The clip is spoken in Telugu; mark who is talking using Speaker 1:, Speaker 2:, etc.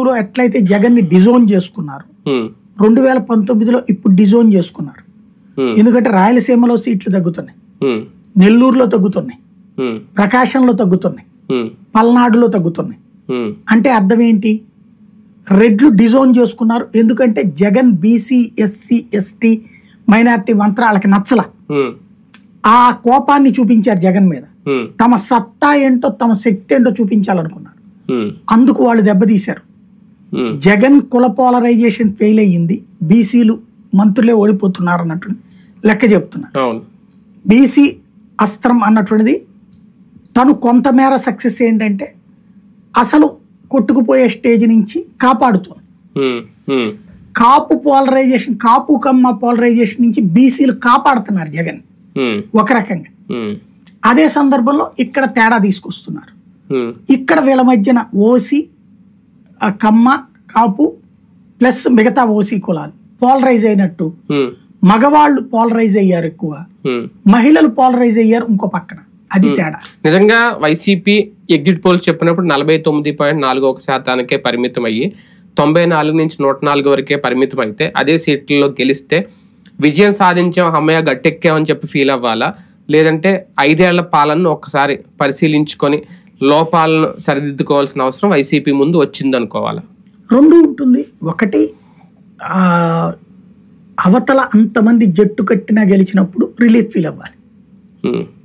Speaker 1: పద్నాలుగులో ఎట్లయితే జగన్ ని డిజోన్ చేసుకున్నారు
Speaker 2: ఉమ్,
Speaker 1: రెండు వేల పంతొమ్మిదిలో ఇప్పుడు డిజోన్ చేసుకున్నారు
Speaker 2: ఉమ్,
Speaker 1: ఎందుకంటే రాయలసీమలో సీట్లు తగ్గుతున్నాయి
Speaker 2: ఉమ్,
Speaker 1: నెల్లూరులో తగ్గుతున్నాయి
Speaker 2: ఉమ్,
Speaker 1: ప్రకాశంలో తగ్గుతున్నాయి
Speaker 2: ఉమ్,
Speaker 1: పల్నాడులో తగ్గుతున్నాయి
Speaker 2: ఉమ్,
Speaker 1: అంటే అర్థం ఏంటి రెడ్లు డిజోన్ చేసుకున్నారు ఎందుకంటే Jagan BC SC ST minority మంత్రాలకి నచ్చల
Speaker 2: ఉమ్,
Speaker 1: ఆ కోపాన్ని చూపించారు జగన్ మీద
Speaker 2: ఉమ్,
Speaker 1: తమ సత్తా ఏంటో తమ శక్తి ఏంటో చూపించాలనుకున్నారు
Speaker 2: ఉమ్,
Speaker 1: అందుకు వాళ్ళు దెబ్బతీశారు
Speaker 2: ఉమ్,
Speaker 1: జగన్ కుల పోలరైజేషన్ ఫెయిల్ అయ్యింది బీసీలు మంత్రులే ఓడిపోతున్నారు అన్నట్టు లెక్క చెప్తున్నారు
Speaker 2: అవును
Speaker 1: బీసీ అస్త్రం అన్నటువంటిది తను కొంతమేర సక్సెస్ ఏంటంటే అసలు కొట్టుకుపోయే స్టేజ్ నుంచి కాపాడుతుంది
Speaker 2: ఉమ్, ఉమ్,
Speaker 1: కాపు పోలరైజేషన్ కాపు కమ్మ పోలరైజేషన్ నుంచి బీసీలు కాపాడుతున్నారు జగన్
Speaker 2: ఉమ్,
Speaker 1: ఒక రకంగా
Speaker 2: ఉమ్,
Speaker 1: అదే సందర్భంలో ఇక్కడ తేడా తీసుకొస్తున్నారు
Speaker 2: ఉమ్,
Speaker 1: ఇక్కడ వీళ్ళ మధ్యన ఓసి ఆ కమ్మ కాపు ప్లస్ మిగతా ఓసీ కులాలు పోలరైజ్ అయినట్టు
Speaker 2: ఉమ్,
Speaker 1: మగవాళ్ళు పోలరైజ్ అయ్యారు ఎక్కువ
Speaker 2: ఉమ్.
Speaker 1: మహిళలు పోలరైజ్ అయ్యారు ఇంకో పక్కన అది తేడా
Speaker 2: నిజంగా వైసీపీ ఎగ్జిట్ పోల్స్ చెప్పినప్పుడు నలభై తొమ్మిది పాయింట్ నాలుగు ఒక శాతానికే పరిమితం అయ్యి తొంభై నాలుగు నుంచి నూట నాలుగు వరకే పరిమితం అయితే అదే సీట్లలో గెలిస్తే విజయం సాధించాం అమ్మయ్య గట్టెక్కామని చెప్పి ఫీల్ అవ్వాలా లేదంటే ఐదేళ్ల పాలనను ఒక్కసారి పరిశీలించుకొని లోపాలను సరిదిద్దుకోవాల్సిన అవసరం వైసీపీ ముందు వచ్చింది అనుకోవాలా
Speaker 1: రెండు ఉంటుంది ఒకటి ఆ, అవతల అంతమంది జట్టు కట్టినా గెలిచినప్పుడు రిలీఫ్ ఫీల్ అవ్వాలి
Speaker 2: ఉమ్,